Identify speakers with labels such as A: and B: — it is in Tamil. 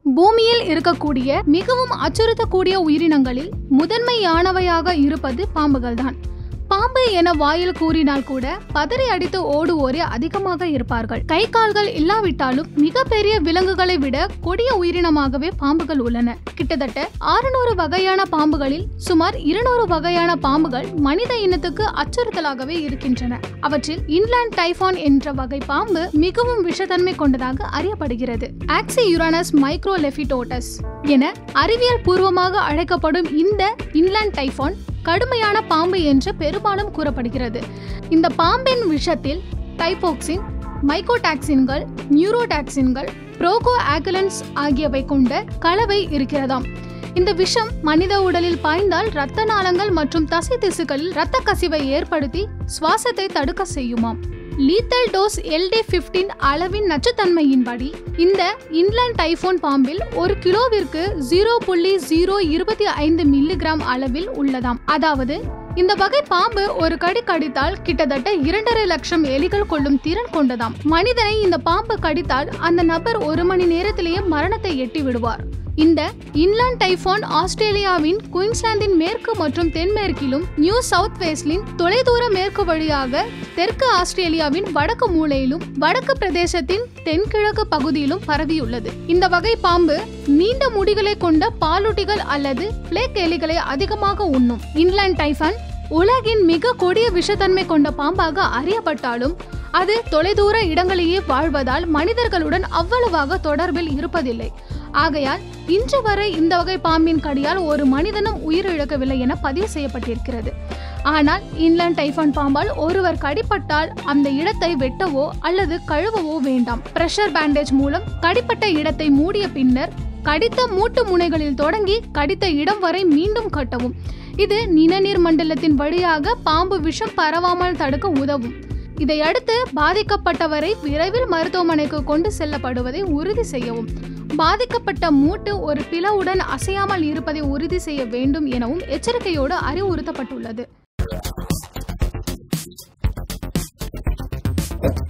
A: பூமியில் இருக்கக்கூடிய மிகவும் அச்சுறுத்தக்கூடிய உயிரினங்களில் முதன்மையானவையாக இருப்பது பாம்புகள்தான் பாம்பு என வாயில் கூறினால் கூட பதறி அடித்து ஓடுவோரே அதிகமாக இருப்பார்கள் கை கால்கள் இல்லாவிட்டாலும் மிகப்பெரிய விலங்குகளை விட கொடிய உயிரினமாகவே பாம்புகள் உள்ளன கிட்டத்தட்ட ஆறுநூறு வகையான பாம்புகளில் சுமார் இருநூறு வகையான பாம்புகள் மனித இனத்துக்கு அச்சுறுத்தலாகவே இருக்கின்றன அவற்றில் இன்லாண்ட் டைஃபான் என்ற வகை பாம்பு மிகவும் விஷத்தன்மை கொண்டதாக அறியப்படுகிறது ஆக்சி யுரானஸ் மைக்ரோலெஃபிடோட்டஸ் என அறிவியல் பூர்வமாக அழைக்கப்படும் இந்த இன்லாண்ட் டைஃபான் கடுமையான பாம்பு என்று பெரும்பாலும் கூறப்படுகிறது இந்த பாம்பின் விஷத்தில் டைபோக்சின் மைக்கோடாக்சின்கள் நியூரோடாக்சின்கள் புரோகோ ஆகுலன்ஸ் ஆகியவை கொண்ட கலவை இருக்கிறதாம் இந்த விஷம் மனித உடலில் பாய்ந்தால் இரத்த நாளங்கள் மற்றும் தசை திசுக்களில் இரத்த கசிவை ஏற்படுத்தி சுவாசத்தை தடுக்க செய்யுமாம் லீத்தல் டோஸ் எல்டி பிப்டீன் அளவின் நச்சுத்தன்மையின்படி இந்த இன்லாண்ட் டைஃபோன் பாம்பில் ஒரு கிலோவிற்கு ஜீரோ புள்ளி ஜீரோ இருபத்தி ஐந்து மில்லிகிராம் அளவில் உள்ளதாம் அதாவது இந்த வகை பாம்பு ஒரு கடி கடித்தால் கிட்டத்தட்ட இரண்டரை லட்சம் எலிகள் கொள்ளும் திறன் கொண்டதாம் மனிதனை இந்த பாம்பு கடித்தால் அந்த நபர் ஒரு மணி நேரத்திலேயே மரணத்தை எட்டி விடுவார் இந்த இன்லாண்ட் டைஃபான் ஆஸ்திரேலியாவின் குயின்ஸ்லாந்தின் மேற்கு மற்றும் தென்மேற்கிலும் நியூ சவுத் வேஸ்லின் தொலைதூர மேற்கு வழியாக தெற்கு ஆஸ்திரேலியாவின் வடக்கு மூலையிலும் வடக்கு பிரதேசத்தின் தென்கிழக்கு பகுதியிலும் பரவியுள்ளது இந்த வகை பாம்பு நீண்ட முடிகளை கொண்ட பாலூட்டிகள் அல்லது பிளேக் எலிகளை அதிகமாக உண்ணும் இன்லாண்ட் டைஃபான் உலகின் மிக கொடிய விஷத்தன்மை கொண்ட பாம்பாக அறியப்பட்டாலும் அது தொலைதூர இடங்களிலேயே வாழ்வதால் மனிதர்களுடன் அவ்வளவாக தொடர்பில் இருப்பதில்லை ஆகையால் இன்று வரை இந்த வகை பாம்பின் கடியால் ஒரு மனிதனும் உயிரிழக்கவில்லை என பதிவு செய்யப்பட்டிருக்கிறது ஆனால் இன்லாண்ட் டைஃபான் பாம்பால் ஒருவர் கடிப்பட்டால் அந்த இடத்தை வெட்டவோ அல்லது கழுவவோ வேண்டாம் பிரஷர் பேண்டேஜ் மூலம் கடிப்பட்ட இடத்தை மூடிய பின்னர் கடித்த மூட்டு முனைகளில் தொடங்கி கடித்த இடம் வரை மீண்டும் கட்டவும் இது நிணநீர் மண்டலத்தின் வழியாக பாம்பு விஷம் பரவாமல் தடுக்க உதவும் இதையடுத்து பாதிக்கப்பட்டவரை விரைவில் மருத்துவமனைக்கு கொண்டு செல்லப்படுவதை உறுதி செய்யவும் பாதிக்கப்பட்ட மூட்டு ஒரு பிளவுடன் அசையாமல் இருப்பதை உறுதி செய்ய வேண்டும் எனவும் எச்சரிக்கையோடு அறிவுறுத்தப்பட்டுள்ளது